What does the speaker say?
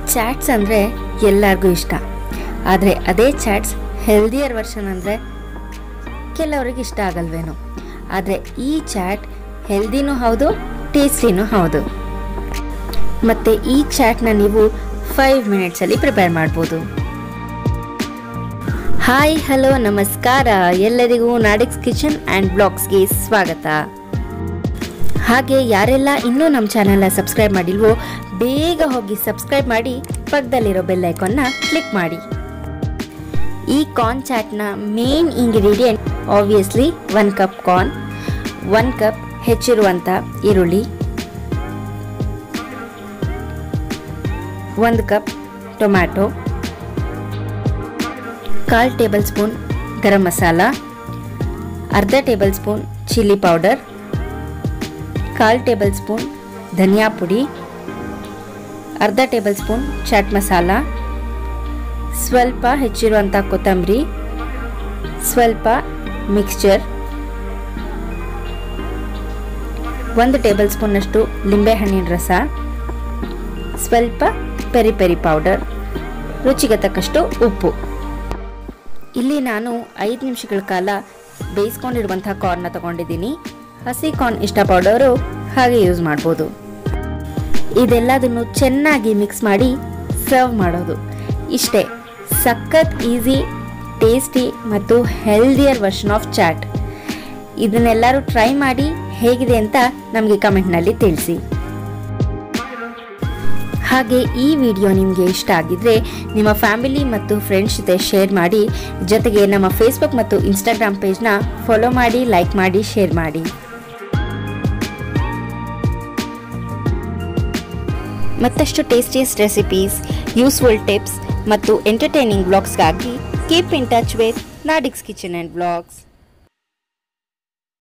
ಚಾಟ್ಸ್ ಅಂದರೆ ಎಲ್ಲರಿಗೂ ಇಷ್ಟ ಆದರೆ ಅದೇ ಚಾಟ್ಸ್ ಹೆಲ್ದಿಯರ್ ವರ್ಷನ್ ಅಂದರೆ ಕೆಲವರಿಗೆ ಇಷ್ಟ ಆಗಲ್ವೇನೋ ಆದರೆ ಈ ಚಾಟ್ ಹೆಲ್ದಿನೂ ಹೌದು ಟೇಸ್ಟಿನೂ ಹೌದು ಮತ್ತು ಈ ಚಾಟ್ನ ನೀವು ಫೈವ್ ಮಿನಿಟ್ಸಲ್ಲಿ ಪ್ರಿಪೇರ್ ಮಾಡ್ಬೋದು ಹಾಯ್ ಹಲೋ ನಮಸ್ಕಾರ ಎಲ್ಲರಿಗೂ ನಾಡಿಕ್ಸ್ ಕಿಚನ್ ಆ್ಯಂಡ್ ಬ್ಲಾಗ್ಸ್ಗೆ ಸ್ವಾಗತ ಹಾಗೆ ಯಾರೆಲ್ಲ ಇನ್ನೂ ನಮ್ಮ ಚಾನೆಲ್ನ ಸಬ್ಸ್ಕ್ರೈಬ್ ಮಾಡಿಲ್ವೋ ಬೇಗ ಹೋಗಿ ಸಬ್ಸ್ಕ್ರೈಬ್ ಮಾಡಿ ಪಕ್ಕದಲ್ಲಿರೋ ಬೆಲ್ ಐಕಾನ್ನ ಕ್ಲಿಕ್ ಮಾಡಿ ಈ ಕಾರ್ನ್ ಚಾಟ್ನ main ingredient obviously one cup corn one cup ಹೆಚ್ಚಿರುವಂಥ ಈರುಳ್ಳಿ ಒಂದು ಕಪ್ ಟೊಮ್ಯಾಟೊ ಕಾಲು ಟೇಬಲ್ ಸ್ಪೂನ್ ಗರಂ ಮಸಾಲ ಅರ್ಧ ಟೇಬಲ್ ಸ್ಪೂನ್ ಚಿಲ್ಲಿ ಪೌಡರ್ ಕಾಲು ಟೇಬಲ್ ಸ್ಪೂನ್ ಧನಿಯಾ ಪುಡಿ ಅರ್ಧ ಟೇಬಲ್ ಸ್ಪೂನ್ ಚಾಟ್ ಮಸಾಲ ಸ್ವಲ್ಪ ಹೆಚ್ಚಿರುವಂಥ ಕೊತ್ತಂಬರಿ ಸ್ವಲ್ಪ ಮಿಕ್ಸ್ಚರ್ ಒಂದು ಟೇಬಲ್ ಸ್ಪೂನಷ್ಟು ಲಿಂಬೆಹಣ್ಣಿನ ರಸ ಸ್ವಲ್ಪ ಪೆರಿ ಪೆರಿ ಪೌಡರ್ ರುಚಿಗೆ ತಕ್ಕಷ್ಟು ಉಪ್ಪು ಇಲ್ಲಿ ನಾನು ಐದು ನಿಮಿಷಗಳ ಕಾಲ ಬೇಯಿಸ್ಕೊಂಡಿರುವಂಥ ಕಾರ್ನ ತಗೊಂಡಿದ್ದೀನಿ ಹಸಿ ಕಾರ್ನ್ ಇಷ್ಟಪಡೋರು ಹಾಗೆ ಯೂಸ್ ಮಾಡ್ಬೋದು ಇದೆಲ್ಲದನ್ನು ಚೆನ್ನಾಗಿ ಮಿಕ್ಸ್ ಮಾಡಿ ಸರ್ವ್ ಮಾಡೋದು ಇಷ್ಟೇ ಸಖತ್ ಈಸಿ ಟೇಸ್ಟಿ ಮತ್ತು ಹೆಲ್ದಿಯರ್ ವರ್ಷನ್ ಆಫ್ ಚಾಟ್ ಇದನ್ನೆಲ್ಲರೂ ಟ್ರೈ ಮಾಡಿ ಹೇಗಿದೆ ಅಂತ ನಮಗೆ ಕಮೆಂಟ್ನಲ್ಲಿ ತಿಳಿಸಿ ಹಾಗೆ ಈ ವಿಡಿಯೋ ನಿಮಗೆ ಇಷ್ಟ ಆಗಿದ್ರೆ ನಿಮ್ಮ ಫ್ಯಾಮಿಲಿ ಮತ್ತು ಫ್ರೆಂಡ್ಸ್ ಜೊತೆ ಶೇರ್ ಮಾಡಿ ಜೊತೆಗೆ ನಮ್ಮ ಫೇಸ್ಬುಕ್ ಮತ್ತು ಇನ್ಸ್ಟಾಗ್ರಾಮ್ ಪೇಜ್ನ ಫಾಲೋ ಮಾಡಿ ಲೈಕ್ ಮಾಡಿ ಶೇರ್ ಮಾಡಿ ಮತ್ತಷ್ಟು ಟೇಸ್ಟಿಯಸ್ಟ್ ರೆಸಿಪೀಸ್ ಯೂಸ್ಫುಲ್ ಟಿಪ್ಸ್ ಮತ್ತು ಎಂಟರ್ಟೈನಿಂಗ್ ಬ್ಲಾಗ್ಸ್ಗಾಗಿ ಕೀಪ್ ಇನ್ ಟಚ್ ವಿತ್ ನಾಡಿಕ್ಸ್ ಕಿಚನ್ ಆ್ಯಂಡ್ ಬ್ಲಾಗ್ಸ್